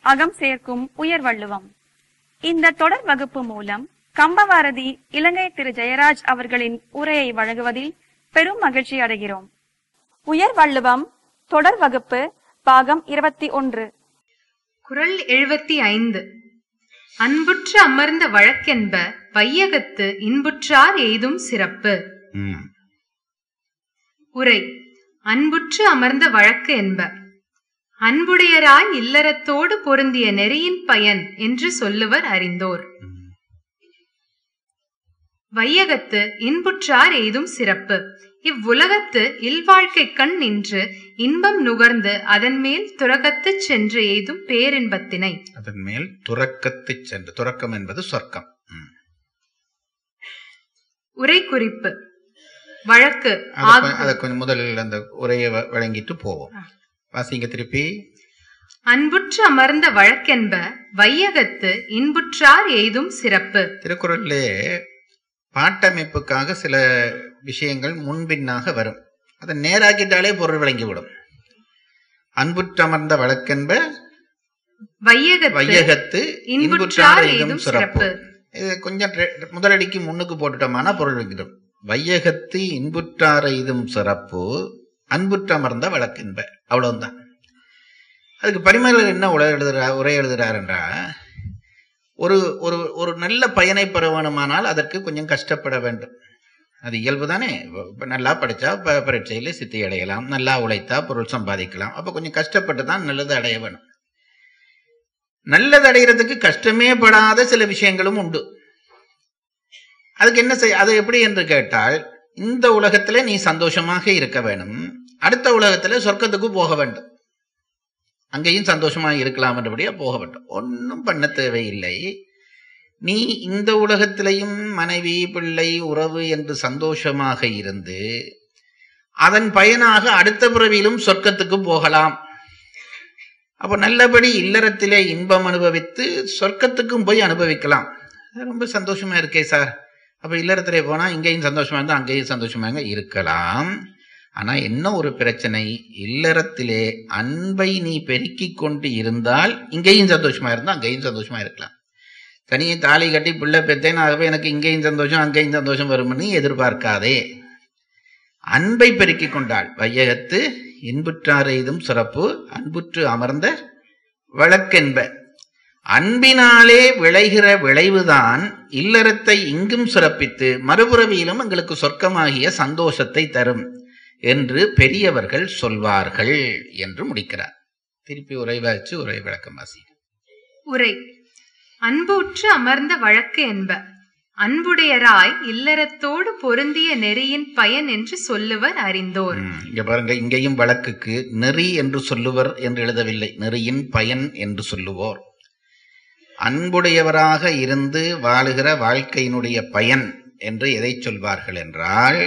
அகம் சேர்க்கும் உயர் வள்ளுவம் இந்த தொடர் வகுப்பு மூலம் கம்பவாரதி இலங்கை திரு ஜெயராஜ் அவர்களின் உரையை வழங்குவதில் பெரும் மகிழ்ச்சி அடைகிறோம் உயர் வள்ளுவம் தொடர் வகுப்பு பாகம் இருபத்தி ஒன்று குறள் எழுபத்தி ஐந்து அன்புற்று அமர்ந்த வழக்கென்ப வையகத்து இன்புற்றார் எய்தும் சிறப்பு ம். உரை அன்புற்று அமர்ந்த வழக்கு என்ப அன்புடையராய் இல்லறத்தோடு பொருந்திய நெறியின் பயன் என்று சொல்லுவர் அறிந்தோர் ம். வையகத்து இன்புற்றார் எய்தும் சிறப்பு இவ்வுலகத்து இல்வாழ்க்கை கண் நின்று இன்பம் நுகர்ந்து அதன் மேல் துறகத்துச் சென்று எய்தும் பேரின்பத்தினை அதன் மேல் துறக்கத்துச் சென்று துறக்கம் என்பது சொர்க்கம் ம். உரை குறிப்பு வழக்கு அத கொ- ஆகு- அத கொஞ்சம் முதலில் அந்த உரையை வ- வழங்கிட்டு போவோம் வாசிங்க திருப்பி அன்புற்று அமர்ந்த வழக்கென்ப வையகத்து இன்புற்றார் எய்தும் சிறப்பு திருக்குறளிலே பாட்டமைப்புக்காக சில விஷயங்கள் முன்பின்னாக வரும் அதை நேராக்கிட்டாலே பொருள் விளங்கிவிடும் அன்புற்றமர்ந்த வழக்கென்ப வையகத்து வையகத்து இன்புற்றார் எய்தும் எய்தும் சிறப்பு இது கொஞ்சம் ரெ- முதலடிக்கு முன்னுக்கு போட்டுட்டோம்னா பொருள் விளங்கிடும் வையகத்து இன்புற்றார் எய்தும் சிறப்பு அன்புற்றமர்ந்த வழக்கென்ப அவ்வளவுதான் அதுக்கு பரிமலர் என்ன உரை எழுதுறா உரை எழுதுறார் என்றா ஒரு ஒரு ஒரு நல்ல பயனை பெற வேணுமானால் அதற்கு கொஞ்சம் கஷ்டப்பட வேண்டும் அது இயல்பு தானே இப்ப நல்லா படிச்சா ப- பரீட்சையில சித்தி அடையலாம் நல்லா உழைத்தா பொருள் சம்பாதிக்கலாம் அப்ப கொஞ்சம் கஷ்டப்பட்டு தான் நல்லது அடைய வேணும் நல்லது அடைகிறதுக்கு கஷ்டமே படாத சில விஷயங்களும் உண்டு அதுக்கு என்ன செய் அது எப்படி என்று கேட்டால் இந்த உலகத்துல நீ சந்தோஷமாக இருக்க வேணும் அடுத்த உலகத்துல சொர்க்கத்துக்கு போக வேண்டும் அங்கேயும் சந்தோஷமாக இருக்கலாம் என்றபடியா போக வேண்டும் ஒன்றும் பண்ண தேவையில்லை நீ இந்த உலகத்திலையும் மனைவி பிள்ளை உறவு என்று சந்தோஷமாக இருந்து அதன் பயனாக அடுத்த பிறவியிலும் சொர்க்கத்துக்கு போகலாம் அப்ப நல்லபடி இல்லறத்திலே இன்பம் அனுபவித்து சொர்க்கத்துக்கும் போய் அனுபவிக்கலாம் அது ரொம்ப சந்தோஷமா இருக்கே சார் அப்ப இல்லறத்திலே போனா இங்கேயும் சந்தோஷமா இருந்தா அங்கேயும் சந்தோஷமாக இருக்கலாம் ஆனா என்ன ஒரு பிரச்சனை இல்லறத்திலே அன்பை நீ பெருக்கிக் கொண்டு இருந்தால் இங்கேயும் சந்தோஷமா இருந்தா அங்கேயும் சந்தோஷமா இருக்கலாம் தனியே தாலி கட்டி பிள்ளை பெத்தேன் ஆகவே எனக்கு இங்கேயும் சந்தோஷம் அங்கேயும் சந்தோஷம் வரும்னு எதிர்பார்க்காதே அன்பை பெருக்கிக் கொண்டாள் வையகத்து இன்புற்றார் எய்தும் சிறப்பு அன்புற்று அமர்ந்த வழக்கென்ப அன்பினாலே விளைகிற விளைவுதான் இல்லறத்தை இங்கும் சிறப்பித்து மறுபுறவியிலும் எங்களுக்கு சொர்க்கமாகிய சந்தோஷத்தை தரும் என்று பெரியவர்கள் சொல்வார்கள் என்று முடிக்கிறார் திருப்பி உரைவாச்சு உரை விளக்கம் வாசி உரை அன்புற்று அமர்ந்த வழக்கு என்ப அன்புடையராய் இல்லறத்தோடு பொருந்திய நெறியின் பயன் என்று சொல்லுவர் அறிந்தோர் ம், இங்க பாருங்க இங்கேயும் வழக்குக்கு நெறி என்று சொல்லுவர் என்று எழுதவில்லை நெறியின் பயன் என்று சொல்லுவோர் அன்புடையவராக இருந்து வாழுகிற வாழ்க்கையினுடைய பயன் என்று எதை சொல்வார்கள் என்றால்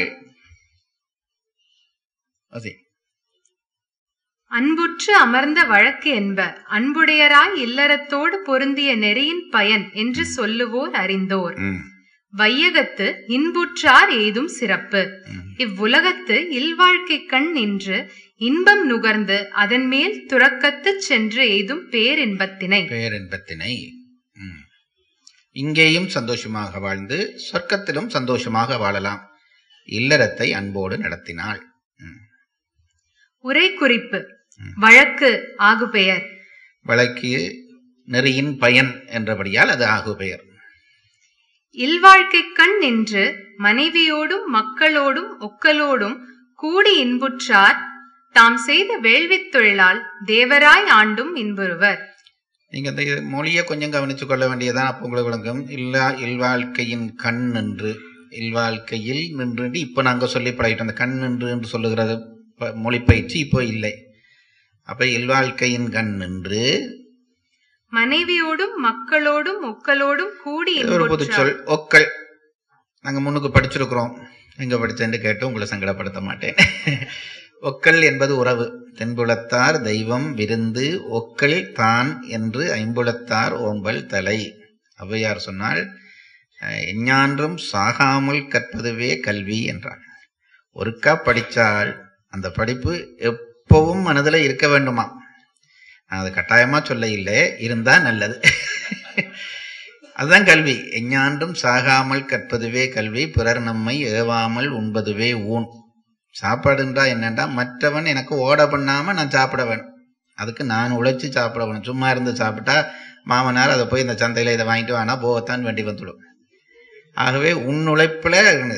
வாசி. அன்புற்று அமர்ந்த வழக்கு என்ப அன்புடையராய் இல்லறத்தோடு பொருந்திய நெறியின் பயன் என்று சொல்லுவோர் அறிந்தோர் ம், வையகத்து இன்புற்றார் எய்தும் சிறப்பு ம். இவ்வுலகத்து இல்வாழ்க்கை கண் நின்று இன்பம் நுகர்ந்து அதன் மேல் துறக்கத்துச் சென்று எய்தும் பேரின்பத்தினை பேரின்பத்தினை ம். இங்கேயும் சந்தோஷமாக வாழ்ந்து சொர்க்கத்திலும் சந்தோஷமாக வாழலாம் இல்லறத்தை அன்போடு நடத்தினாள் ம். உரை குறிப்பு ம். வழக்கு ஆகு பெயர் வழக்கு நெறியின் பயன் என்றபடியால் அது ஆகு பெயர் இல்வாழ்க்கை கண் நின்று மனைவியோடும் மக்களோடும் ஒக்கலோடும் கூடி இன்புற்றார் தாம் செய்த வேள்வித் தொழிலால் தேவராய் ஆண்டும் இன்புறுவர் நீங்க இந்த மொழியை கொஞ்சம் கவனிச்சு கொள்ள வேண்டியதான் அப்போ உங்களுக்கு விளங்கும் இல்லா இல்வாழ்க்கையின் கண் நின்று இல்வாழ்க்கையில் நின்று இப்ப நாங்க சொல்லி பழகிட்டோம் அந்த கண் நின்று என்று சொல்லுகிறது ப- மொழிப்பயிற்சி இப்போ இல்லை அப்ப இல்வாழ்க்கையின் கண் நின்று மனைவியோடும் மக்களோடும் ஒக்கலோடும் கூடி இது ஒரு பொது இன்புற்றார் சொல் ஒக்கள் நாங்க முன்னுக்கு படிச்சிருக்கிறோம் எங்க படிச்சேன்னு கேட்டு உங்களை சங்கடப்படுத்த மாட்டேன் ஒக்கல் என்பது உறவு தென்புலத்தார் தெய்வம் விருந்து ஒக்கல் தான் என்று ஐம்புலத்தார் ஓம்பல் தலை ஔவையார் சொன்னால் அஹ், எஞ்ஞான்றும் சாகாமல் கற்பதுவே கல்வி என்றார் ஒருக்கா படிச்சால் அந்த படிப்பு எப்பவும் மனதுல இருக்க வேண்டுமா அது கட்டாயமா சொல்ல இல்லை இருந்தா நல்லது அதுதான் கல்வி எஞ்ஞான்றும் சாகாமல் கற்பதுவே கல்வி பிறர் நம்மை ஏவாமல் உண்பதுவே ஊன் சாப்பாடுன்றா என்னன்னா மற்றவன் எனக்கு ஓட பண்ணாம நான் சாப்பிட வேணும் அதுக்கு நான் உழைச்சி சாப்பிட வேணும் சும்மா இருந்து சாப்பிட்டா மாமனார் அதை போய் இந்த சந்தையில இதை வாங்கிட்டு வானா போகத்தான் வேண்டி வந்துடும் ஆகவே உன் உழைப்புல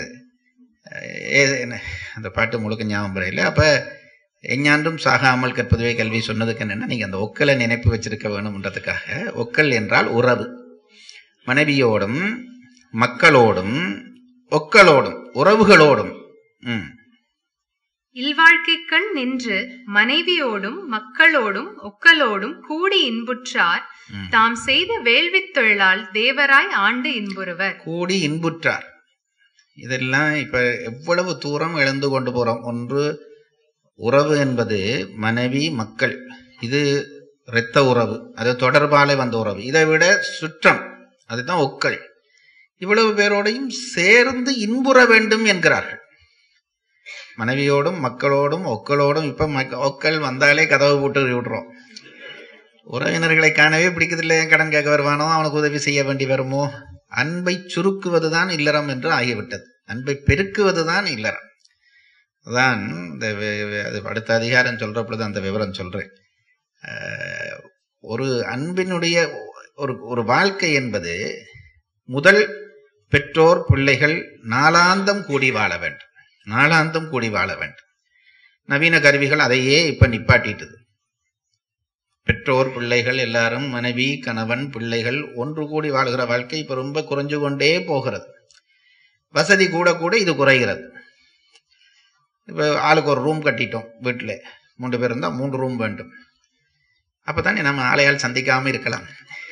ஏ- என்ன, அந்த பாட்டு முழுக்க ஞாபகம் வரையில அப்ப எஞ்ஞான்றும் சாகாமல் கற்பதுவே கல்வி சொன்னதுக்கு என்னன்னா நீங்க அந்த ஒக்கலை நினைப்பு வச்சிருக்க வேணும்ன்றதுக்காக ஒக்கல் என்றால் உறவு மனைவியோடும் மக்களோடும் ஒக்களோடும் உறவுகளோடும் ம் இல்வாழ்க்கைக்கண் நின்று மனைவியோடும் மக்களோடும் ஒக்கலோடும் கூடி இன்புற்றார் ம். தாம் செய்த வேள்வித் தொழிலால் தேவராய் ஆண்டு இன்புறுவர் கூடி இன்புற்றார் இதெல்லாம் இப்ப எவ்வளவு தூரம் இழந்து கொண்டு போறோம் ஒன்று உறவு என்பது மனைவி மக்கள் இது இரத்த உறவு அது தொடர்பாலே வந்த உறவு இதை விட சுற்றம் அதுதான் ஒக்கள் இவ்வளவு பேரோடையும் சேர்ந்து இன்புற வேண்டும் என்கிறார்கள் மனைவியோடும் மக்களோடும் ஒக்களோடும் இப்ப மக்க- ஒக்கள் வந்தாலே கதவை போட்டு விடுறோம் உறவினர்களை காணவே பிடிக்கதில்லை கடன் கேட்க வருவானோ அவனுக்கு உதவி செய்ய வேண்டி வருமோ அன்பை சுருக்குவதுதான் இல்லறம் என்று ஆகிவிட்டது அன்பை பெருக்குவதுதான் இல்லறம் அதான் இந்த வே- வே- அது அடுத்த அதிகாரம் சொல்ற பொழுது அந்த விவரம் சொல்றேன் அஹ், ஒரு அன்பினுடைய ஒரு ஒரு வாழ்க்கை என்பது முதல் பெற்றோர் பிள்ளைகள் நாளாந்தம் கூடி வாழ வேண்டும் நாளாந்தம் கூடி வாழ வேண்டும் நவீன கருவிகள் அதையே இப்ப நிப்பாட்டிட்டது பெற்றோர் பிள்ளைகள் எல்லாரும் மனைவி கணவன் பிள்ளைகள் ஒன்று கூடி வாழ்கிற வாழ்க்கை இப்ப ரொம்ப குறைஞ்சு கொண்டே போகிறது வசதி கூட கூட இது குறைகிறது இப்ப ஆளுக்கு ஒரு ரூம் கட்டிட்டோம் வீட்டுல மூன்று பேர் இருந்தா மூன்று ரூம் வேண்டும் அப்பதானே நம்ம ஆளையால் சந்திக்காம இருக்கலாம்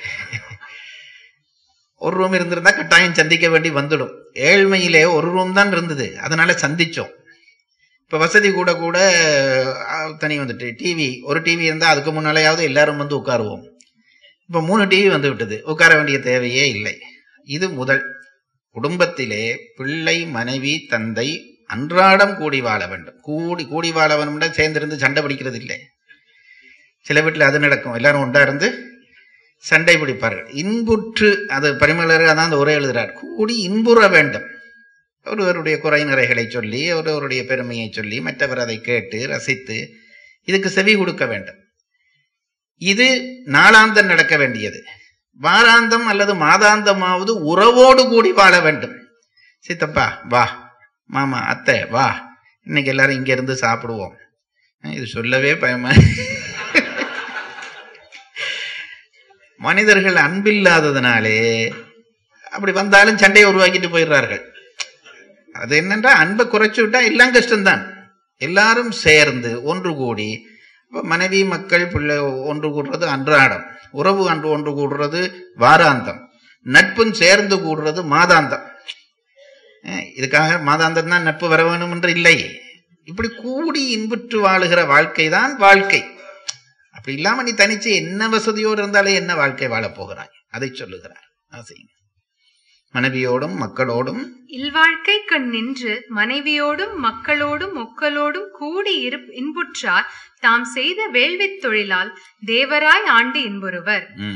ஒரு ரூம் இருந்திருந்தா கட்டாயம் சந்திக்க வேண்டி வந்துடும் ஏழ்மையிலே ஒரு ரூம் தான் இருந்தது அதனால சந்திச்சோம் இப்ப வசதி கூட கூட அஹ், தனி வந்துட்டு டிவி ஒரு டிவி இருந்தா அதுக்கு முன்னாலேயாவது எல்லாரும் வந்து உட்காருவோம் இப்ப மூணு டிவி வந்து விட்டது உட்கார வேண்டிய தேவையே இல்லை இது முதல் குடும்பத்திலே பிள்ளை மனைவி தந்தை அன்றாடம் கூடி வாழ வேண்டும் கூடி கூடி வாழ வேணும்னா சேர்ந்திருந்து சண்டை பிடிக்கிறது இல்லை சில வீட்டுல அது நடக்கும் எல்லாரும் ஒன்றா இருந்து சண்டை பிடிப்பார்கள் இன்புற்று அது பரிமளர் அதான் அந்த உரை எழுதுறார் கூடி இன்புற வேண்டும் ஒருவருடைய குறை நிறைகளை சொல்லி ஒருவருடைய பெருமையை சொல்லி மற்றவர் அதை கேட்டு ரசித்து இதுக்கு செவி கொடுக்க வேண்டும் இது நாளாந்தம் நடக்க வேண்டியது வாராந்தம் அல்லது மாதாந்தமாவது உறவோடு கூடி வாழ வேண்டும் சித்தப்பா வா மாமா அத்தை வா இன்னைக்கு எல்லாரும் இங்க இருந்து சாப்பிடுவோம் அஹ் இது சொல்லவே பயமா மனிதர்கள் அன்பில்லாததுனாலே அப்படி வந்தாலும் சண்டையை உருவாக்கிட்டு போயிடுறார்கள் அது என்னன்றா அன்பை குறைச்சு விட்டா எல்லாம் கஷ்டம்தான் எல்லாரும் சேர்ந்து ஒன்று கூடி அப்ப மனைவி மக்கள் பிள்ளை ஒன்று கூடுறது அன்றாடம் உறவு அன்று ஒன்று கூடுறது வாராந்தம் நட்பும் சேர்ந்து கூடுறது மாதாந்தம் அஹ் இதுக்காக மாதாந்தம் தான் நட்பு வர வேணும் என்று இல்லை இப்படி கூடி இன்புற்று வாழுகிற வாழ்க்கை தான் வாழ்க்கை அப்படி இல்லாம நீ தனிச்சு என்ன வசதியோடு இருந்தாலே என்ன வாழ்க்கை வாழப் போகிறாய் அதை சொல்லுகிறார் ஆசைங்க மனைவியோடும் மக்களோடும் இல்வாழ்க்கை கண் நின்று மனைவியோடும் மக்களோடும் ஒக்கலோடும் கூடி இரு இன்புற்றார் தாம் செய்த வேள்வித் தொழிலால் தேவராய் ஆண்டு இன்புறுவர் ம்.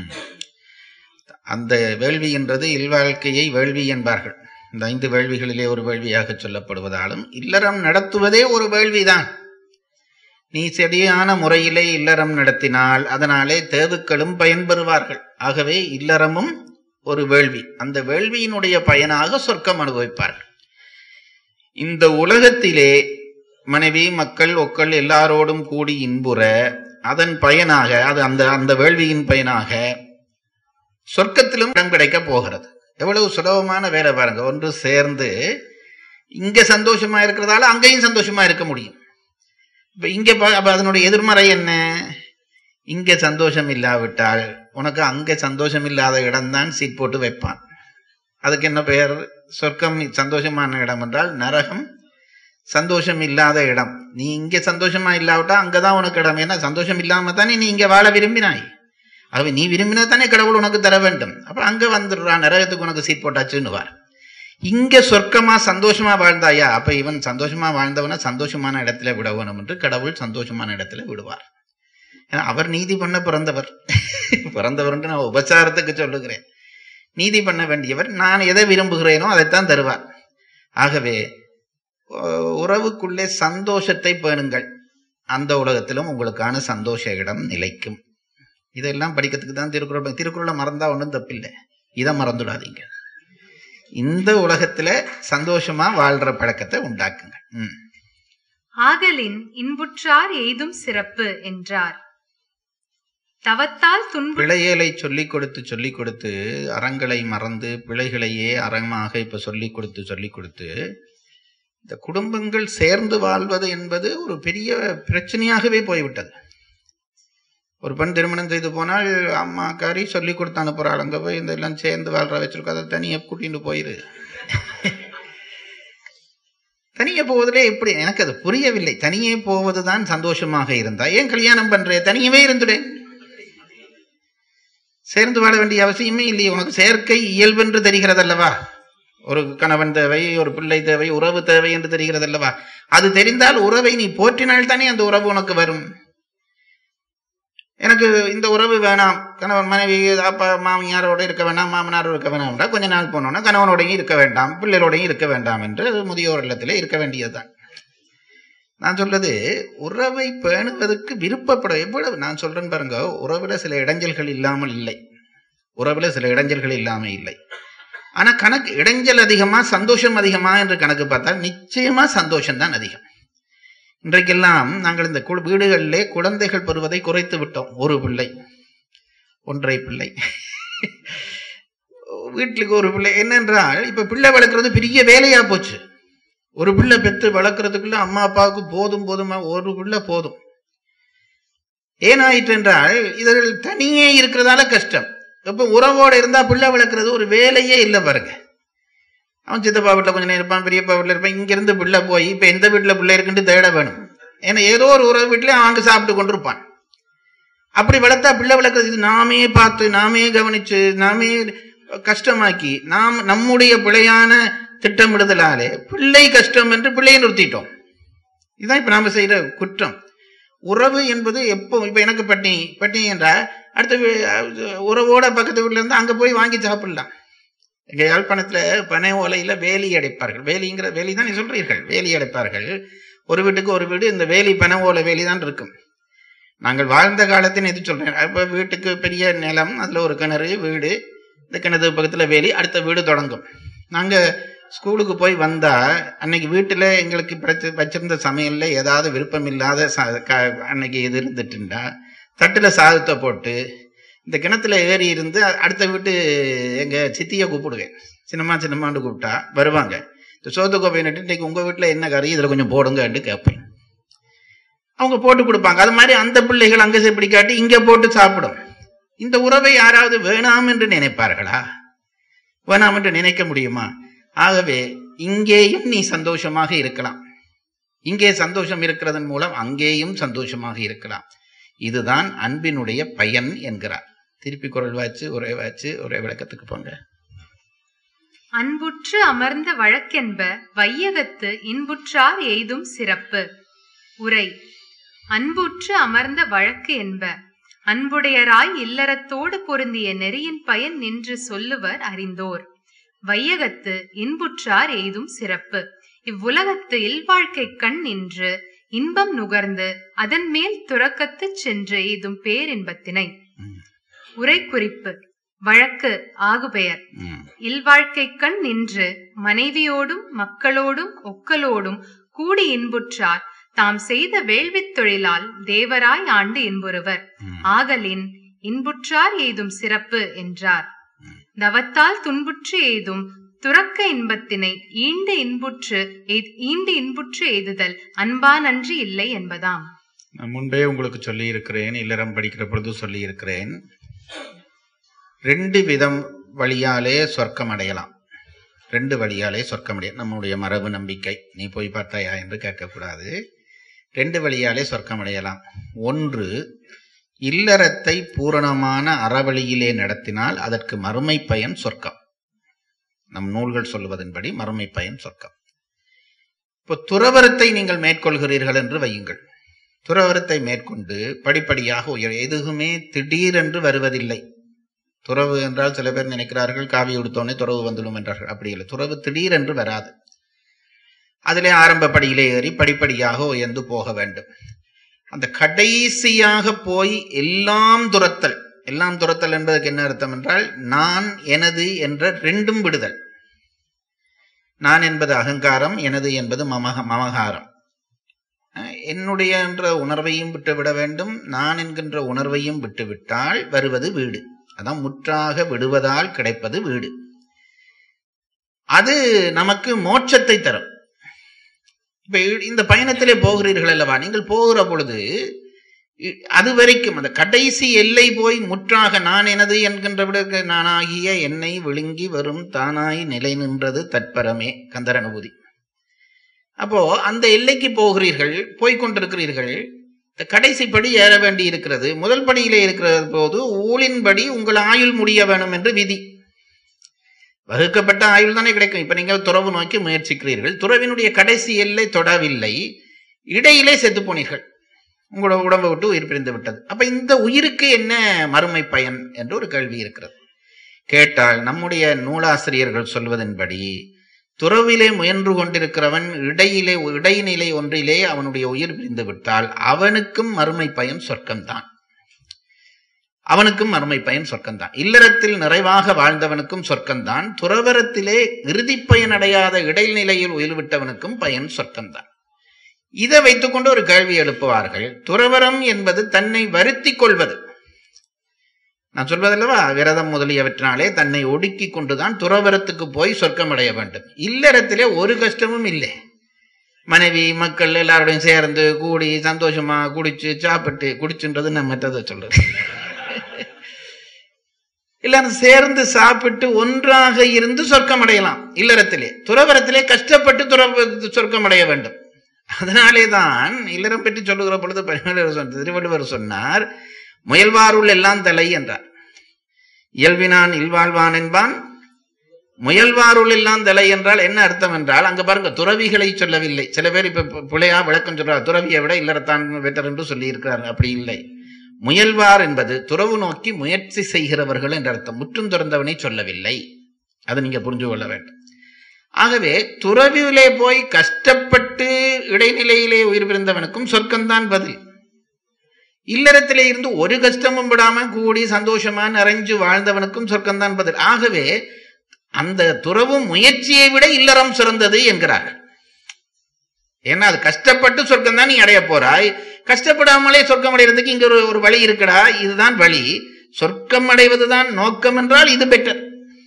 அந்த வேள்வி என்றது இல்வாழ்க்கையை வேள்வி என்பார்கள் இந்த ஐந்து வேள்விகளிலே ஒரு வேள்வியாக சொல்லப்படுவதாலும் இல்லறம் நடத்துவதே ஒரு வேள்விதான் நீ சரியான முறையிலே இல்லறம் நடத்தினால் அதனாலே தேதுக்களும் பயன்பெறுவார்கள் ஆகவே இல்லறமும் ஒரு வேள்வி அந்த வேள்வியினுடைய பயனாக சொர்க்கம் அனுபவிப்பார்கள் இந்த உலகத்திலே மனைவி மக்கள் ஒக்கள் எல்லாரோடும் கூடி இன்புற அதன் பயனாக அது அந்த அந்த வேள்வியின் பயனாக சொர்க்கத்திலும் இடம் கிடைக்க போகிறது எவ்வளவு சுலபமான வேலை பாருங்க ஒன்று சேர்ந்து இங்க சந்தோஷமா இருக்கிறதால அங்கேயும் சந்தோஷமா இருக்க முடியும் இப்ப இங்க பா- அப்ப அதனுடைய எதிர்மறை என்ன இங்க சந்தோஷம் இல்லாவிட்டால் உனக்கு அங்க சந்தோஷம் இல்லாத இடம்தான் சீட் போட்டு வைப்பான் அதுக்கு என்ன பெயர் சொர்க்கம் சந்தோஷமான இடம் என்றால் நரகம் சந்தோஷம் இல்லாத இடம் நீ இங்க சந்தோஷமா இல்லாவிட்டா அங்கதான் உனக்கு இடம் ஏன்னா சந்தோஷம் இல்லாம தானே நீ இங்க வாழ விரும்பினாய் ஆகவே நீ விரும்பினா தானே கடவுள் உனக்கு தர வேண்டும் அப்ப அங்க வந்துடுறான் நரகத்துக்கு உனக்கு சீட் போட்டாச்சுன்னுவார் இங்க சொர்க்கமா சந்தோஷமா வாழ்ந்தாயா அப்ப இவன் சந்தோஷமா வாழ்ந்தவன சந்தோஷமான இடத்துல விட வேணும் என்று கடவுள் சந்தோஷமான இடத்துல விடுவார் ஏன்னா அவர் நீதி பண்ண பிறந்தவர் பிறந்தவர்ன்ட்டு நான் உபச்சாரத்துக்கு சொல்லுகிறேன் நீதி பண்ண வேண்டியவர் நான் எதை விரும்புகிறேனோ அதைத்தான் தருவார் ஆகவே உ- உறவுக்குள்ளே சந்தோஷத்தை பேணுங்கள் அந்த உலகத்திலும் உங்களுக்கான சந்தோஷ இடம் நிலைக்கும் இதெல்லாம் படிக்கிறதுக்கு தான் திருக்குறள் திருக்குறளை மறந்தா ஒன்றும் தப்பில்லை இதை மறந்துடாதீங்க இந்த உலகத்துல சந்தோஷமா வாழ்ற பழக்கத்தை உண்டாக்குங்க ம். ஆகலின் இன்புற்றார் எய்தும் சிறப்பு என்றார் தவத்தால் துன்பு பிழையலை சொல்லிக் கொடுத்து சொல்லிக் கொடுத்து அறங்களை மறந்து பிழைகளையே அறமாக இப்ப சொல்லிக் கொடுத்து சொல்லிக் கொடுத்து இந்த குடும்பங்கள் சேர்ந்து வாழ்வது என்பது ஒரு பெரிய பிரச்சனையாகவே போய்விட்டது ஒரு பெண் திருமணம் செய்து போனால் அம்மா காரி சொல்லி கொடுத்து அனுப்புறாள் அங்க போய் இந்த எல்லாம் சேர்ந்து வாழ்ற வச்சிருக்கோம் அதை தனியா கூட்டிட்டு போயிரு தனியே போவதிலே எப்படி எனக்கு அது புரியவில்லை தனியே போவதுதான் சந்தோஷமாக இருந்தா ஏன் கல்யாணம் பண்றே தனியவே இருந்துடேன் சேர்ந்து வாழ வேண்டிய அவசியமே இல்லையே உனக்கு சேர்க்கை இயல்பென்று தெரிகிறதல்லவா ஒரு கணவன் தேவை ஒரு பிள்ளை தேவை உறவு தேவை என்று தெரிகிறதல்லவா அது தெரிந்தால் உறவை நீ போற்றினால் தானே அந்த உறவு உனக்கு வரும் எனக்கு இந்த உறவு வேணாம் கணவன் மனைவி அப்பா மாமியாரோட இருக்க வேண்டாம் மாமனாரோட இருக்க வேண்டாம் கொஞ்ச நாள் போனோன்னா கணவனோடையும் இருக்க வேண்டாம் பிள்ளைகளோடையும் இருக்க வேண்டாம் என்று முதியோர் இல்லத்திலே இருக்க வேண்டியதுதான் நான் சொல்றது உறவை பேணுவதற்கு விருப்பப்பட எவ்வளவு நான் சொல்றேன் பாருங்க உறவுல சில இடைஞ்சல்கள் இல்லாமல் இல்லை உறவுல சில இடைஞ்சல்கள் இல்லாமல் இல்லை ஆனா கணக்கு இடைஞ்சல் அதிகமா சந்தோஷம் அதிகமா என்று கணக்கு பார்த்தால் நிச்சயமா சந்தோஷம் தான் அதிகம் இன்றைக்கெல்லாம் நாங்கள் இந்த கு- வீடுகளிலே குழந்தைகள் பெறுவதை குறைத்து விட்டோம் ஒரு பிள்ளை ஒன்றை பிள்ளை வீட்டுக்கு ஒரு பிள்ளை என்னென்றால் இப்ப பிள்ளை வளர்க்கறது பெரிய வேலையா போச்சு ஒரு பிள்ளை பெற்று வளர்க்கறதுக்குள்ள அம்மா அப்பாவுக்கு போதும் போதுமா ஒரு பிள்ளை போதும் ஏனாயிற்று என்றால் இதர்கள் தனியே இருக்கிறதால கஷ்டம் இப்ப உறவோட இருந்தா பிள்ளை வளர்க்கறது ஒரு வேலையே இல்லை பாருங்க அவன் சித்தப்பா வீட்டுல கொஞ்ச நேரம் இருப்பான் பெரியப்பா வீட்டுல இருப்பான் இங்க இருந்து பிள்ளை போய் இப்ப எந்த வீட்டுல பிள்ளை இருக்குன்னு தேட வேணும் ஏன்னா ஏதோ ஒரு உறவு வீட்டுல அவன் அங்க சாப்பிட்டு கொண்டிருப்பான் அப்படி வளர்த்தா பிள்ளை வளர்க்கறது இது நாமே பார்த்து நாமே கவனிச்சு நாமே கஷ்டமாக்கி நாம் நம்முடைய பிழையான திட்டமிடுதலாலே பிள்ளை கஷ்டம் என்று பிள்ளையை நிறுத்திட்டோம் இதுதான் இப்ப நாம செய்யற குற்றம் உறவு என்பது எப்போ இப்ப எனக்கு பட்டினி பட்டினி என்றா அடுத்த வீ- அஹ் உறவோட பக்கத்து வீட்டுல இருந்து அங்க போய் வாங்கி சாப்பிடலாம் எங்க யாழ்ப்பாணத்துல பனை ஓலையில வேலி அடைப்பார்கள் வேலிங்கிற வேலி தான் நீ சொல்றீர்கள் வேலி அடைப்பார்கள் ஒரு வீட்டுக்கு ஒரு வீடு இந்த வேலி பனை ஓலை வேலி தான் இருக்கும் நாங்கள் வாழ்ந்த காலத்தின் எது சொல்றேன் அப்ப வீட்டுக்கு பெரிய நிலம் அதுல ஒரு கிணறு வீடு இந்த கிணறு பக்கத்துல வேலி அடுத்த வீடு தொடங்கும் நாங்க ஸ்கூலுக்கு போய் வந்தா அன்னைக்கு வீட்டுல எங்களுக்கு பிரச்ச- வச்சிருந்த சமையல்ல ஏதாவது விருப்பம் இல்லாத ச- க- அன்னைக்கு இது இருந்துட்டுண்டா தட்டுல சாதத்தை போட்டு இந்த கிணத்துல ஏறி இருந்து அ- அடுத்த வீட்டு எங்க சித்திய கூப்பிடுவேன் சின்னம்மா சின்னம்மான்னு கூப்பிட்டா வருவாங்க இந்த சோத்து கோப்பை நட்டு இன்னைக்கு உங்க வீட்டுல என்ன கறி இதுல கொஞ்சம் போடுங்கன்னு கேட்பேன் அவங்க போட்டு கொடுப்பாங்க அது மாதிரி அந்த பிள்ளைகள் அங்க போய் பிடிக்காட்டி இங்க போட்டு சாப்பிடும் இந்த உறவை யாராவது வேணாம் என்று நினைப்பார்களா வேணாம் என்று நினைக்க முடியுமா ஆகவே இங்கேயும் நீ சந்தோஷமாக இருக்கலாம் இங்கே சந்தோஷம் இருக்கிறதன் மூலம் அங்கேயும் சந்தோஷமாக இருக்கலாம் இதுதான் அன்பினுடைய பயன் என்கிறார் திருப்பி குரல் வாச்சு ஒரே வாச்சு ஒரே விளக்கத்துக்கு போங்க அன்புற்று அமர்ந்த வழக்கென்ப வையகத்து இன்புற்றார் எய்தும் சிறப்பு உரை அன்புற்று அமர்ந்த வழக்கு என்ப அன்புடையராய் இல்லறத்தோடு பொருந்திய நெறியின் பயன் நின்று சொல்லுவர் அறிந்தோர் வையகத்து இன்புற்றார் எய்தும் சிறப்பு இவ்வுலகத்து இல்வாழ்க்கை கண் நின்று இன்பம் நுகர்ந்து அதன் மேல் துறக்கத்துச் சென்று எய்தும் பேரின்பத்தினை ம், உரை குறிப்பு வழக்கு ஆகுபெயர் ம், இல்வாழ்க்கை கண் நின்று மனைவியோடும் மக்களோடும் ஒக்கலோடும் கூடி இன்புற்றார் தாம் செய்த வேள்வித் தொழிலால் தேவராய் ஆண்டு இன்புறுவர் ம். ஆகலின் இன்புற்றார் எய்தும் சிறப்பு என்றார் தவத்தால் துன்புற்று எய்தும் துறக்க இன்பத்தினை ஈண்டு இன்புற்று எய்த்- ஈண்டு இன்புற்று எய்துதல் அன்பா நன்றி இல்லை என்பதாம் நான் முன்பே உங்களுக்கு சொல்லி இருக்கிறேன் இல்லறம் படிக்கிற பொழுது சொல்லி இருக்கிறேன் ரெண்டு விதம் வழியாலே சொர்க்கம் அடையலாம் ரெண்டு வழியாலே சொர்க்கம் அடைய நம்முடைய மரபு நம்பிக்கை நீ போய் பார்த்தாயா என்று கேட்கக்கூடாது ரெண்டு வழியாலே சொர்க்கம் அடையலாம் ஒன்று இல்லறத்தை பூரணமான அறவழியிலே நடத்தினால் அதற்கு மறுமை பயன் சொர்க்கம் நம் நூல்கள் சொல்லுவதன்படி மறுமை பயன் சொர்க்கம் இப்போ துறவரத்தை நீங்கள் மேற்கொள்கிறீர்கள் என்று வையுங்கள் துறவரத்தை மேற்கொண்டு படிப்படியாக உயர் எதுவுமே திடீரென்று வருவதில்லை துறவு என்றால் சில பேர் நினைக்கிறார்கள் காவி உடுத்தோனே துறவு வந்துடும் என்றார்கள் அப்படி இல்லை துறவு திடீரென்று வராது அதிலே ஆரம்ப படியிலே ஏறி படிப்படியாக உயர்ந்து போக வேண்டும் அந்த கடைசியாக போய் எல்லாம் துரத்தல் எல்லாம் துரத்தல் என்பதற்கு என்ன அர்த்தம் என்றால் நான் எனது என்ற ரெண்டும் விடுதல் நான் என்பது அகங்காரம் எனது என்பது மமக மமகாரம் அஹ் என்னுடைய என்ற உணர்வையும் விட்டுவிட வேண்டும் நான் என்கின்ற உணர்வையும் விட்டுவிட்டால் வருவது வீடு அதான் முற்றாக விடுவதால் கிடைப்பது வீடு அது நமக்கு மோட்சத்தை தரும் இப்ப இந்த பயணத்திலே போகிறீர்கள் அல்லவா நீங்கள் போகிற பொழுது இ- அது வரைக்கும் அந்த கடைசி எல்லை போய் முற்றாக நான் எனது என்கின்ற விட நானாகிய என்னை விழுங்கி வரும் தானாய் நிலை நின்றது தற்பரமே கந்தர் அனுபூதி அப்போ அந்த எல்லைக்கு போகிறீர்கள் போய்க் கொண்டிருக்கிறீர்கள் இந்த கடைசி படி ஏற வேண்டி இருக்கிறது முதல் படியிலே இருக்கிற போது ஊழின்படி உங்கள் ஆயுள் முடிய வேணும் என்று விதி வகுக்கப்பட்ட ஆயுள் தானே கிடைக்கும் இப்ப நீங்கள் துறவு நோக்கி முயற்சிக்கிறீர்கள் துறவினுடைய கடைசி எல்லை தொடவில்லை இடையிலே செத்து போனீர்கள் உங்களோட உடம்பை விட்டு உயிர் பிரிந்து விட்டது அப்ப இந்த உயிருக்கு என்ன மறுமை பயன் என்று ஒரு கேள்வி இருக்கிறது கேட்டால் நம்முடைய நூலாசிரியர்கள் சொல்வதன்படி துறவிலே முயன்று கொண்டிருக்கிறவன் இடையிலே இடைநிலை ஒன்றிலே அவனுடைய உயிர் பிரிந்து விட்டால் அவனுக்கும் மறுமை பயன் சொர்க்கம்தான் அவனுக்கும் மறுமை பயன் சொர்க்கம்தான் இல்லறத்தில் நிறைவாக வாழ்ந்தவனுக்கும் சொர்க்கம்தான் துறவரத்திலே இறுதி பயன் அடையாத இடைநிலையில் உயிர் விட்டவனுக்கும் பயன் சொர்க்கம்தான் இதை வைத்துக்கொண்டு ஒரு கேள்வி எழுப்புவார்கள் துறவரம் என்பது தன்னை வருத்திக் கொள்வது நான் சொல்வதல்லவா விரதம் முதலியவற்றினாலே தன்னை ஒடுக்கி கொண்டுதான் துறவரத்துக்கு போய் சொர்க்கம் அடைய வேண்டும் இல்லறத்திலே ஒரு கஷ்டமும் இல்லை மனைவி மக்கள் எல்லாரோடையும் சேர்ந்து கூடி சந்தோஷமா குடிச்சு சாப்பிட்டு குடிச்சுன்றது நான் மற்றதை சொல்றது எல்லாரும் சேர்ந்து சாப்பிட்டு ஒன்றாக இருந்து சொர்க்கம் அடையலாம் இல்லறத்திலே துறவரத்திலே கஷ்டப்பட்டு துறவ சொர்க்கம் அடைய வேண்டும் அதனாலே தான் இல்லறம் பற்றி சொல்லுகிற பொழுது பரிமளர் சொன்ன திருவள்ளுவர் சொன்னார் முயல்வாருள் எல்லாம் தலை என்றார் இயல்பினான் இல்வாழ்வான் என்பான் முயல்வாருள் எல்லாம் தலை என்றால் என்ன அர்த்தம் என்றால் அங்க பாருங்க துறவிகளை சொல்லவில்லை சில பேர் இப்ப பிள்ளையா விளக்கம் சொல்றார் துறவியை விட இல்லறத்தான் பெட்டர் என்று சொல்லி இருக்கிறார் அப்படி இல்லை முயல்வார் என்பது துறவு நோக்கி முயற்சி செய்கிறவர்கள் என்ற அர்த்தம் முற்றும் துறந்தவனை சொல்லவில்லை அதை நீங்க புரிஞ்சு கொள்ள வேண்டும் ஆகவே துறவிலே போய் கஷ்டப்பட்டு இடைநிலையிலே உயிர் பிறந்தவனுக்கும் சொர்க்கம்தான் பதில் இல்லறத்திலே இருந்து ஒரு கஷ்டமும் விடாம கூடி சந்தோஷமா நிறைஞ்சு வாழ்ந்தவனுக்கும் சொர்க்கம்தான் பதில் ஆகவே அந்த துறவு முயற்சியை விட இல்லறம் சிறந்தது என்கிறார்கள் ஏன்னா அது கஷ்டப்பட்டு சொர்க்கம் தான் நீ அடைய போறாய் கஷ்டப்படாமலே சொர்க்கம் அடைகிறதுக்கு இங்க ஒரு ஒரு வழி இருக்குடா இதுதான் வழி சொர்க்கம் அடைவதுதான் நோக்கம் என்றால் இது பெட்டர்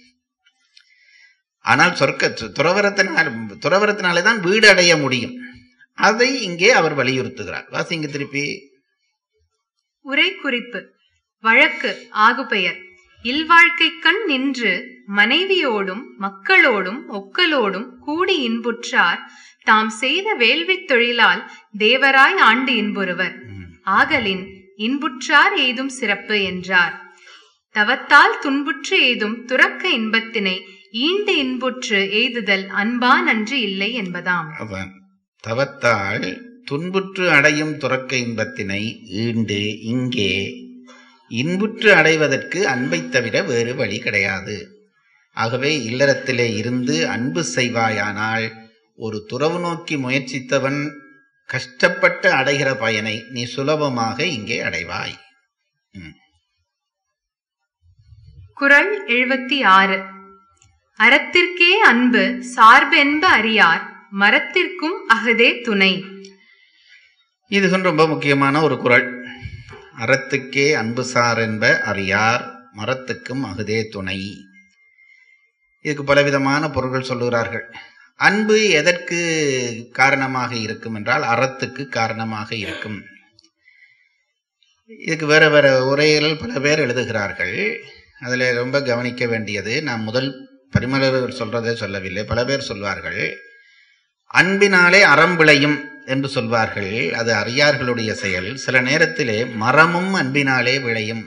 ஆனால் சொர்க்க துறவரத்தினால் துறவரத்தினாலே தான் வீடு அடைய முடியும் அதை இங்கே அவர் வலியுறுத்துகிறார் வாசிங்க திருப்பி உரை குறிப்பு வழக்கு ஆகுபெயர் இல்வாழ்க்கை கண் நின்று மனைவியோடும் மக்களோடும் ஒக்கலோடும் கூடி இன்புற்றார் தாம் செய்த வேள்வித் தொழிலால் தேவராய் ஆண்டு இன்புறுவர் ஆகலின் இன்புற்றார் ஏதும் சிறப்பு என்றார் தவத்தால் துன்புற்று ஏதும் துறக்க இன்பத்தினை ஈண்டு இன்புற்று எய்துதல் அன்பா நன்று இல்லை என்பதாம் அவன் தவத்தால் துன்புற்று அடையும் துறக்க இன்பத்தினை ஈண்டு இங்கே இன்புற்று அடைவதற்கு அன்பைத் தவிர வேறு வழி கிடையாது ஆகவே இல்லறத்திலே இருந்து அன்பு செய்வாயானால் ஒரு துறவு நோக்கி முயற்சித்தவன் கஷ்டப்பட்டு அடைகிற பயனை நீ சுலபமாக இங்கே அடைவாய் ம். குறள் எழுபத்தி ஆறு அறத்திற்கே அன்பு சார்பென்ப அறியார் மரத்திற்கும் அகுதே துணை இதுகும் ரொம்ப முக்கியமான ஒரு குறள் அறத்துக்கே அன்பு சார் என்ப அறியார் மரத்துக்கும் அகுதே துணை இதுக்கு பலவிதமான பொருள்கள் சொல்லுகிறார்கள் அன்பு எதற்கு காரணமாக இருக்கும் என்றால் அறத்துக்கு காரணமாக இருக்கும் இதுக்கு வேற வேற உரைகள் பல பேர் எழுதுகிறார்கள் அதில் ரொம்ப கவனிக்க வேண்டியது நான் முதல் பரிமளர் சொல்றதை சொல்லவில்லை பல பேர் சொல்வார்கள் அன்பினாலே அறம் விளையும் என்று சொல்வார்கள் அது அறியார்களுடைய செயல் சில நேரத்திலே மரமும் அன்பினாலே விளையும்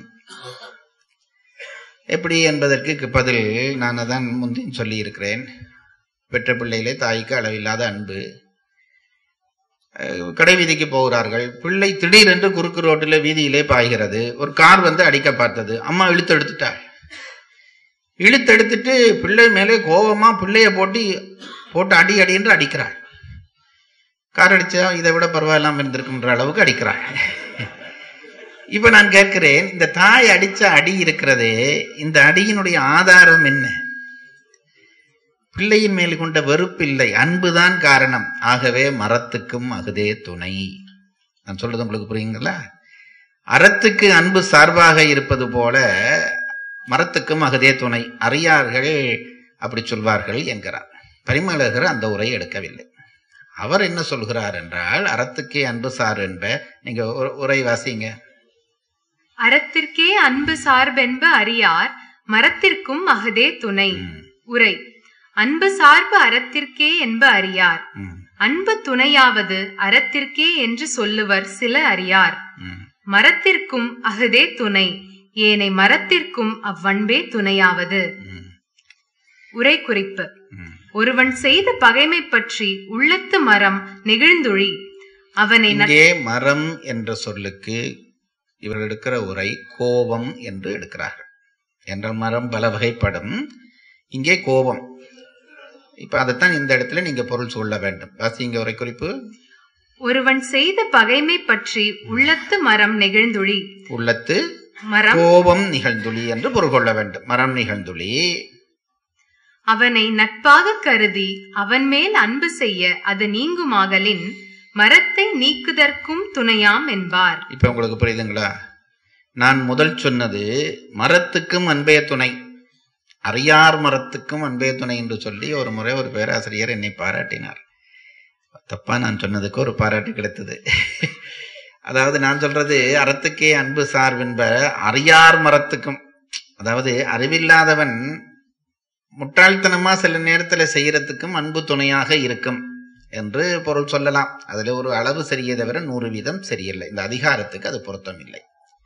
எப்படி என்பதற்கு பதில் நான் அதான் முந்தின் சொல்லி இருக்கிறேன் பெற்ற பிள்ளையிலே தாய்க்கு அளவில்லாத அன்பு அஹ், கடை வீதிக்கு போகிறார்கள் பிள்ளை திடீரென்று குறுக்கு ரோட்டில் வீதியிலே பாய்கிறது ஒரு கார் வந்து அடிக்க பார்த்தது அம்மா இழுத்து எடுத்துட்டாள் இழுத்து எடுத்துட்டு பிள்ளை மேலே கோபமா பிள்ளைய போட்டு போட்டு அடி அடி என்று அடிக்கிறாள் கார் அடிச்சா இதை விட பரவாயில்லாம இருந்திருக்குன்ற அளவுக்கு அடிக்கிறாள் இப்ப நான் கேட்கிறேன் இந்த தாய் அடிச்ச அடி இருக்கிறதே இந்த அடியினுடைய ஆதாரம் என்ன பிள்ளையின் மேல் கொண்ட வெறுப்பு இல்லை அன்புதான் காரணம் ஆகவே மரத்துக்கும் அகுதே துணை நான் சொல்றது உங்களுக்கு புரியுங்களா அறத்துக்கு அன்பு சார்பாக இருப்பது போல மரத்துக்கும் அகுதே துணை அறியார்கள் அப்படி சொல்வார்கள் என்கிறார் பரிமலகர் அந்த உரையை எடுக்கவில்லை அவர் என்ன சொல்கிறார் என்றால் அறத்துக்கே அன்பு சார் என்ப நீங்க உ- உரை வாசிங்க அறத்திற்கே அன்பு சார்பென்ப அறியார் மரத்திற்கும் அகதே துணை ம், உரை அன்பு சார்பு அறத்திற்கே என்ப அறியார் ம், அன்பு துணையாவது அறத்திற்கே என்று சொல்லுவர் சில அறியார் ம். மரத்திற்கும் அகதே துணை ஏனை மரத்திற்கும் அவ்வன்பே துணையாவது ம், உரை குறிப்பு ம். ஒருவன் செய்த பகைமை பற்றி உள்ளத்து மரம் நெகிழ்ந்துழி அவனை நட்- இங்கே மரம் என்ற சொல்லுக்கு இவர்கள் எடுக்கிற உரை கோபம் என்று எடுக்கிறார்கள் என்றால் மரம் பல வகைப்படும் இங்கே கோபம் இப்ப அதைத்தான் இந்த இடத்துல நீங்க பொருள் சொல்ல வேண்டும் வாசிங்க உரை குறிப்பு ஒருவன் செய்த பகைமை பற்றி உள்ளத்து மரம் நெகிழ்ந்துழி உள்ளத்து மரம் கோபம் நிகழ்ந்துளி என்று பொருள் கொள்ள வேண்டும் மரம் நிகழ்ந்துளி அவனை நட்பாக கருதி அவன் மேல் அன்பு செய்ய அது நீங்குமாகலின் மரத்தை நீக்குதற்கும் துணையாம் என்பார் இப்ப உங்களுக்கு புரியுதுங்களா நான் முதல் சொன்னது மரத்துக்கும் அன்பே துணை அறியார் மரத்துக்கும் அன்பே துணை என்று சொல்லி ஒரு முறை ஒரு பேராசிரியர் என்னை பாராட்டினார் தப்பா நான் சொன்னதுக்கு ஒரு பாராட்டு கிடைத்தது அதாவது நான் சொல்றது அறத்துக்கே அன்பு சார்பென்ப அறியார் மரத்துக்கும் அதாவது அறிவில்லாதவன் முட்டாள்தனமா சில நேரத்துல செய்யறதுக்கும் அன்பு துணையாக இருக்கும் என்று பொருள் சொல்லலாம் அதுல ஒரு அளவு சரியே தவிர நூறு வீதம் சரியில்லை இந்த அதிகாரத்துக்கு அது பொருத்தம் இல்லை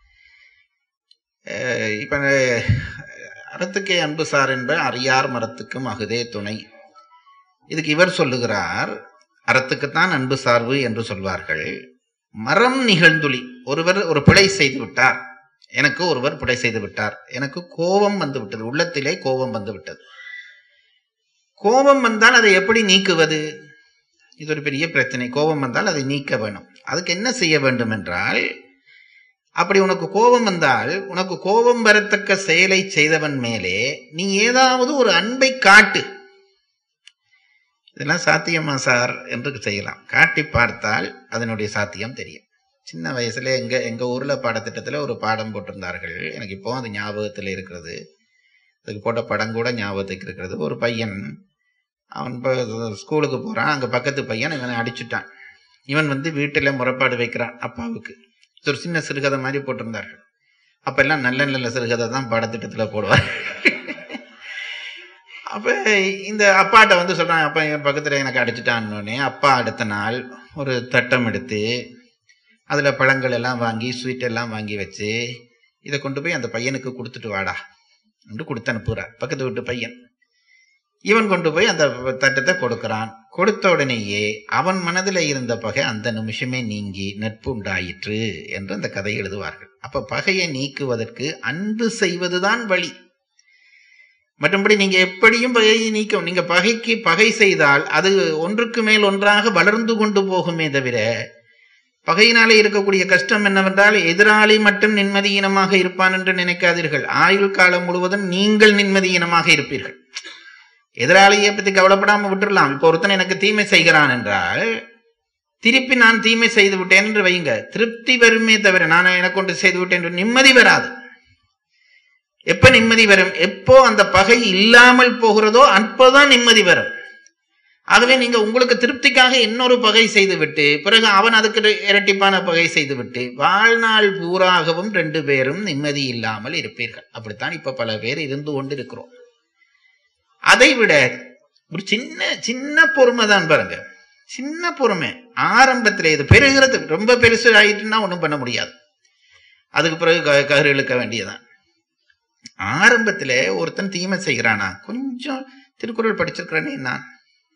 அஹ் இப்ப அஹ், அறத்துக்கே அன்பு சார் என்ப அறியார் மரத்துக்கும் அகுதே துணை இதுக்கு இவர் சொல்லுகிறார் அறத்துக்குத்தான் அன்பு சார்பு என்று சொல்வார்கள் மரம் நிகழ்ந்துளி ஒருவர் ஒரு பிழை செய்து விட்டார் எனக்கு ஒருவர் பிழை செய்து விட்டார் எனக்கு கோபம் வந்து விட்டது உள்ளத்திலே கோபம் வந்து விட்டது கோபம் வந்தால் அதை எப்படி நீக்குவது இது ஒரு பெரிய பிரச்சனை கோபம் வந்தால் அதை நீக்க வேணும் அதுக்கு என்ன செய்ய வேண்டும் என்றால் அப்படி உனக்கு கோபம் வந்தால் உனக்கு கோபம் வரத்தக்க செயலை செய்தவன் மேலே நீ ஏதாவது ஒரு அன்பை காட்டு இதெல்லாம் சாத்தியமா சார் என்று செய்யலாம் காட்டி பார்த்தால் அதனுடைய சாத்தியம் தெரியும் சின்ன வயசுல எங்க எங்க ஊர்ல பாடத்திட்டத்துல ஒரு பாடம் போட்டிருந்தார்கள் எனக்கு இப்போ அது ஞாபகத்துல இருக்கிறது அதுக்கு போட்ட படம் கூட ஞாபகத்துக்கு இருக்கிறது ஒரு பையன் அவன் இப்போ ஸ்கூலுக்கு போறான் அங்க பக்கத்து பையன் இவனை அடிச்சுட்டான் இவன் வந்து வீட்டுல முறைப்பாடு வைக்கிறான் அப்பாவுக்கு இது ஒரு சின்ன சிறுகதை மாதிரி போட்டிருந்தார்கள் அப்ப எல்லாம் நல்ல நல்ல சிறுகதை தான் பாடத்திட்டத்துல போடுவார் அப்ப இந்த அப்பாட்ட வந்து சொல்றான் அப்பா என் பக்கத்துல எனக்கு அடிச்சுட்டான்னொடனே அப்பா அடுத்த நாள் ஒரு தட்டம் எடுத்து அதுல பழங்கள் எல்லாம் வாங்கி ஸ்வீட் எல்லாம் வாங்கி வச்சு இதை கொண்டு போய் அந்த பையனுக்கு கொடுத்துட்டு வாடா என்று கொடுத்து அனுப்புகிறார் பக்கத்து வீட்டு பையன் இவன் கொண்டு போய் அந்த தட்டத்தை கொடுக்கிறான் கொடுத்த உடனேயே அவன் மனதில் இருந்த பகை அந்த நிமிஷமே நீங்கி நட்பு உண்டாயிற்று என்று அந்த கதை எழுதுவார்கள் அப்ப பகையை நீக்குவதற்கு அன்பு செய்வதுதான் வழி மற்றபடி நீங்க எப்படியும் பகையை நீக்க நீங்க பகைக்கு பகை செய்தால் அது ஒன்றுக்கு மேல் ஒன்றாக வளர்ந்து கொண்டு போகுமே தவிர பகையினாலே இருக்கக்கூடிய கஷ்டம் என்னவென்றால் எதிராளி மட்டும் நிம்மதியீனமாக இருப்பான் என்று நினைக்காதீர்கள் ஆயுள் காலம் முழுவதும் நீங்கள் நிம்மதியீனமாக இருப்பீர்கள் எதிராளியை பத்தி கவலைப்படாம விட்டுறலாம் இப்போ ஒருத்தன் எனக்கு தீமை செய்கிறான் என்றால் திருப்பி நான் தீமை செய்து விட்டேன் என்று வையுங்க திருப்தி வருமே தவிர நான் எனக்கு ஒன்று செய்து விட்டேன் என்று நிம்மதி வராது எப்ப நிம்மதி வரும் எப்போ அந்த பகை இல்லாமல் போகிறதோ அப்போதான் நிம்மதி வரும் ஆகவே நீங்க உங்களுக்கு திருப்திக்காக இன்னொரு பகை செய்து விட்டு பிறகு அவன் அதுக்கு இரட்டிப்பான பகை செய்து விட்டு வாழ்நாள் பூராகவும் ரெண்டு பேரும் நிம்மதி இல்லாமல் இருப்பீர்கள் அப்படித்தான் இப்ப பல பேர் இருந்து கொண்டு இருக்கிறோம் அதை விட ஒரு சின்ன சின்ன பொறுமை தான் பாருங்க சின்ன பொறுமை ஆரம்பத்திலே இது பெருகிறது ரொம்ப பெருசு ஆயிட்டுன்னா ஒன்றும் பண்ண முடியாது அதுக்கு பிறகு க- கயிறு இழுக்க வேண்டியதான் ஆரம்பத்திலே ஒருத்தன் தீமை செய்கிறானா கொஞ்சம் திருக்குறள் படிச்சிருக்கிறேனே நான்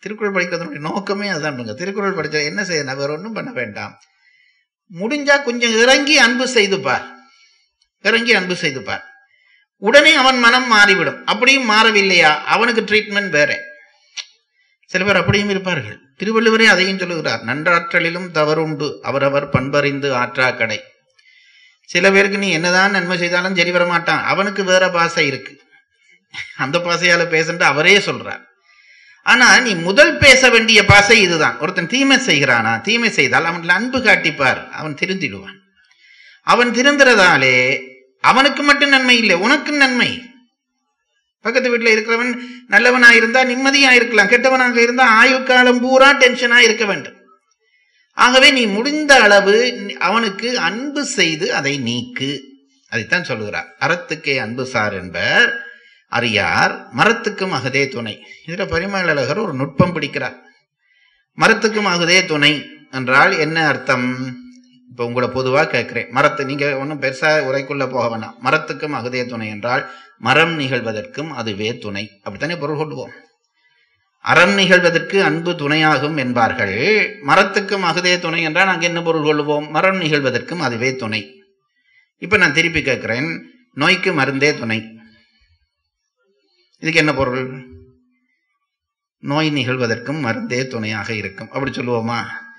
திருக்குறள் படிக்கிறதுனுடைய நோக்கமே அதுதான் பண்ணுங்க திருக்குறள் படிச்சா என்ன செய்யணும் வேற ஒன்றும் பண்ண வேண்டாம் முடிஞ்சா கொஞ்சம் இறங்கி அன்பு செய்து பார் இறங்கி அன்பு செய்து பார் உடனே அவன் மனம் மாறிவிடும் அப்படியும் மாறவில்லையா அவனுக்கு ட்ரீட்மெண்ட் வேற சில பேர் அப்படியும் இருப்பார்கள் திருவள்ளுவரே அதையும் சொல்லுகிறார் நன்றாற்றலிலும் தவறுண்டு அவரவர் பண்பறிந்து ஆற்றா கடை சில பேருக்கு நீ என்னதான் நன்மை செய்தாலும் சரி வர மாட்டான் அவனுக்கு வேற பாசை இருக்கு அந்த பாசையால பேசுன்ற அவரே சொல்றார் ஆனா நீ முதல் பேச வேண்டிய பாசை இதுதான் ஒருத்தன் தீமை செய்கிறானா தீமை செய்தால் அவன்ல அன்பு காட்டிப்பார் அவன் திருந்திடுவான் அவன் திருந்துறதாலே அவனுக்கு மட்டும் நன்மை இல்லை உனக்கும் நன்மை பக்கத்து வீட்டுல இருக்கிறவன் நல்லவனா இருந்தா நிம்மதியா இருக்கலாம் கெட்டவனாக இருந்தா ஆயுள் காலம் பூரா டென்ஷனா இருக்க வேண்டும் ஆகவே நீ முடிந்த அளவு அவனுக்கு அன்பு செய்து அதை நீக்கு அதைத்தான் சொல்லுகிறார் அறத்துக்கே அன்பு சார் என்பர் அறியார் மரத்துக்கும் அகதே துணை இதுல பரிமளகர் ஒரு நுட்பம் பிடிக்கிறார் மரத்துக்கும் அகுதே துணை என்றால் என்ன அர்த்தம் இப்ப உங்களை பொதுவா கேட்கிறேன் மரத்து நீங்க ஒன்றும் பெருசா உரைக்குள்ள போக வேணாம் மரத்துக்கும் அகுதே துணை என்றால் மரம் நிகழ்வதற்கும் அதுவே துணை அப்படித்தானே பொருள் கொள்வோம் அறம் நிகழ்வதற்கு அன்பு துணையாகும் என்பார்கள் மரத்துக்கும் அகுதே துணை என்றால் நாங்கள் என்ன பொருள் கொள்வோம் மரம் நிகழ்வதற்கும் அதுவே துணை இப்ப நான் திருப்பி கேட்கிறேன் நோய்க்கு மருந்தே துணை இதுக்கு என்ன பொருள் நோய் நிகழ்வதற்கும் மருந்தே துணையாக இருக்கும் அப்படி சொல்லுவோமா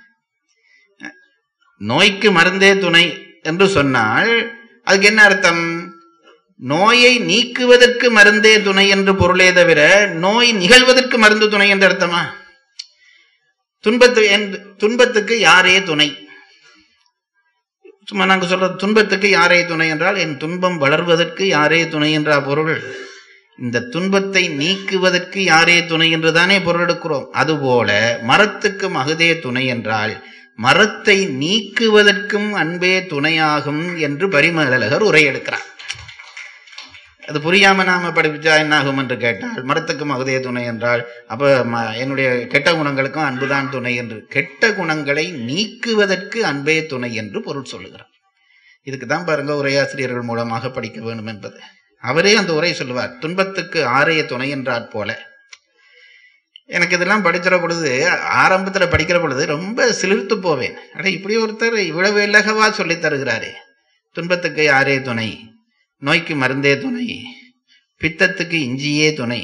நோய்க்கு மருந்தே துணை என்று சொன்னால் அதுக்கு என்ன அர்த்தம் நோயை நீக்குவதற்கு மருந்தே துணை என்று பொருளே தவிர நோய் நிகழ்வதற்கு மருந்து துணை என்று அர்த்தமா துன்பத்து துன்பத்துக்கு யாரே துணை சும்மா நாங்க சொல்ற துன்பத்துக்கு யாரே துணை என்றால் என் துன்பம் வளர்வதற்கு யாரே துணை என்ற பொருள் இந்த துன்பத்தை நீக்குவதற்கு யாரே துணை என்றுதானே பொருள் எடுக்கிறோம் அதுபோல மரத்துக்கும் அகுதே துணை என்றால் மரத்தை நீக்குவதற்கும் அன்பே துணையாகும் என்று பரிமலகர் உரை எடுக்கிறார் அது புரியாம நாம படிச்சா என்ன ஆகும் என்று கேட்டால் மரத்துக்கும் அகுதே துணை என்றால் அப்ப என்னுடைய கெட்ட குணங்களுக்கும் அன்புதான் துணை என்று கெட்ட குணங்களை நீக்குவதற்கு அன்பே துணை என்று பொருள் சொல்லுகிறார் இதுக்கு தான் பாருங்க உரையாசிரியர்கள் மூலமாக படிக்க வேண்டும் என்பது அவரே அந்த உரை சொல்லுவார் துன்பத்துக்கு ஆரைய துணை என்றாற் போல எனக்கு இதெல்லாம் படிக்கிற பொழுது ஆரம்பத்துல படிக்கிற பொழுது ரொம்ப சிலிர்த்து போவேன் அட இப்படி ஒருத்தர் இவ்வளவு இலகவா சொல்லி தருகிறாரே துன்பத்துக்கு யாரே துணை நோய்க்கு மருந்தே துணை பித்தத்துக்கு இஞ்சியே துணை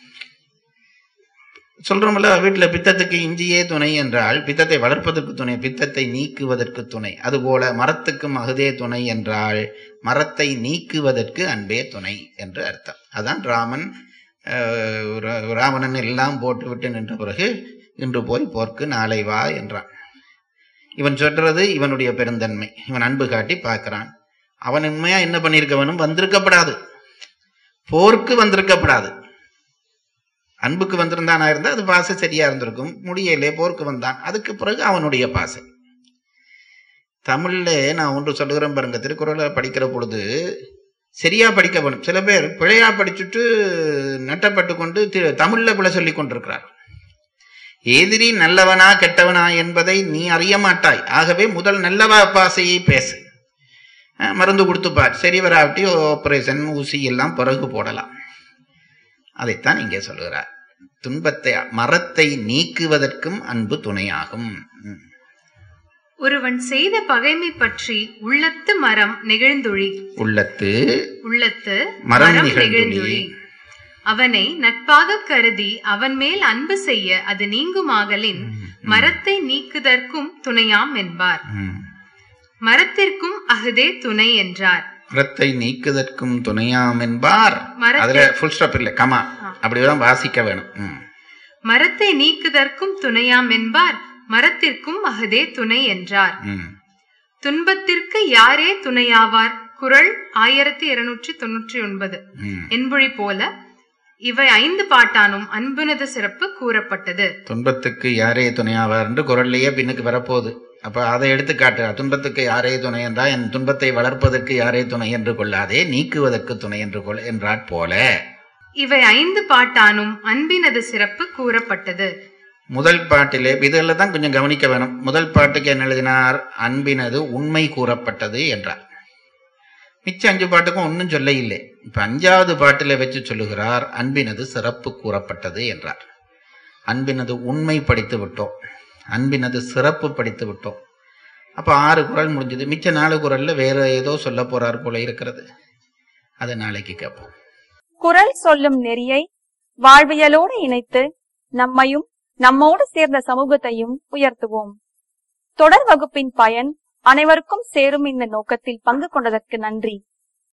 சொல்றோம்ல வீட்டுல பித்தத்துக்கு இஞ்சியே துணை என்றால் பித்தத்தை வளர்ப்பதற்கு துணை பித்தத்தை நீக்குவதற்கு துணை அதுபோல மரத்துக்கும் அகுதே துணை என்றால் மரத்தை நீக்குவதற்கு அன்பே துணை என்று அர்த்தம் அதான் ராமன் ராவணன் எல்லாம் போட்டு விட்டு நின்ற பிறகு இன்று போய் போர்க்கு நாளை வா என்றான் இவன் சொல்றது இவனுடைய பெருந்தன்மை இவன் அன்பு காட்டி பார்க்கிறான் அவன் உண்மையா என்ன பண்ணியிருக்கவனும் வந்திருக்கப்படாது போருக்கு வந்திருக்கப்படாது அன்புக்கு வந்திருந்தானா இருந்தா அது பாசை சரியா இருந்திருக்கும் முடியலே போருக்கு வந்தான் அதுக்கு பிறகு அவனுடைய பாசை தமிழ்ல நான் ஒன்று சொல்லுகிறேன் பாருங்க திருக்குறளை படிக்கிற பொழுது சரியா படிக்க வேணும் சில பேர் பிழையா படிச்சுட்டு நட்டப்பட்டு கொண்டு தமிழ்ல பிழை சொல்லி கொண்டிருக்கிறார் எதிரி நல்லவனா கெட்டவனா என்பதை நீ அறிய மாட்டாய் ஆகவே முதல் நல்லவா பாசையை பேசு மருந்து கொடுத்துப்பார் சரி வராட்டி ஆபரேஷன் ஊசி எல்லாம் பிறகு போடலாம் அதைத்தான் இங்கே சொல்லுகிறார் துன்பத்தை மரத்தை நீக்குவதற்கும் அன்பு துணையாகும் ஒருவன் செய்த பகைமை பற்றி உள்ளத்து மரம் நெகிழ்ந்துழி உள்ளத்து உள்ளத்து மரம் நிகழ்ந்துழி அவனை நட்பாக கருதி அவன் மேல் அன்பு செய்ய அது நீங்குமாகலின் மரத்தை நீக்குதற்கும் துணையாம் என்பார் மரத்திற்கும் அகுதே துணை என்றார் மரத்தை நீக்குதற்கும் துணையாம் என்பார் அதுல ஃபுல் ஸ்டாப் இல்ல கமா அப்படிதான் வாசிக்க வேணும் மரத்தை நீக்குதற்கும் துணையாம் என்பார் மரத்திற்கும் அகதே துணை என்றார் துன்பத்திற்கு யாரே துணையாவார் குரல் ஆயிரத்தி இருநூற்றி தொன்னூற்றி ஒன்பது என்பொழி போல இவை ஐந்து பாட்டானும் அன்புனது சிறப்பு கூறப்பட்டது துன்பத்துக்கு யாரே துணையாவார் என்று குரல்லையே பின்னுக்கு வரப்போகுது அப்ப அதை எடுத்து காட்டு துன்பத்துக்கு யாரே துணை என்றா என் துன்பத்தை வளர்ப்பதற்கு யாரே துணை என்று கொள்ளாதே நீக்குவதற்கு துணை என்று கொள் என்றாற் போல இவை ஐந்து பாட்டானும் அன்பினது சிறப்பு கூறப்பட்டது முதல் பாட்டிலே இதில் தான் கொஞ்சம் கவனிக்க வேணும் முதல் பாட்டுக்கு என்ன எழுதினார் அன்பினது உண்மை கூறப்பட்டது என்றார் மிச்ச அஞ்சு பாட்டுக்கும் ஒன்றும் சொல்ல இல்லை இப்ப அஞ்சாவது பாட்டில வச்சு சொல்லுகிறார் அன்பினது சிறப்பு கூறப்பட்டது என்றார் அன்பினது உண்மை படித்து விட்டோம் அன்பினது சிறப்பு படித்து விட்டோம் அப்ப ஆறு குரல் முடிஞ்சது மிச்ச நாலு குரல்ல வேற ஏதோ சொல்ல போறார் போல இருக்கிறது அதை நாளைக்கு கேட்போம் குரல் சொல்லும் நெறியை வாழ்வியலோடு இணைத்து நம்மையும் நம்மோடு சேர்ந்த சமூகத்தையும் உயர்த்துவோம் தொடர் வகுப்பின் பயன் அனைவருக்கும் சேரும் இந்த நோக்கத்தில் பங்கு கொண்டதற்கு நன்றி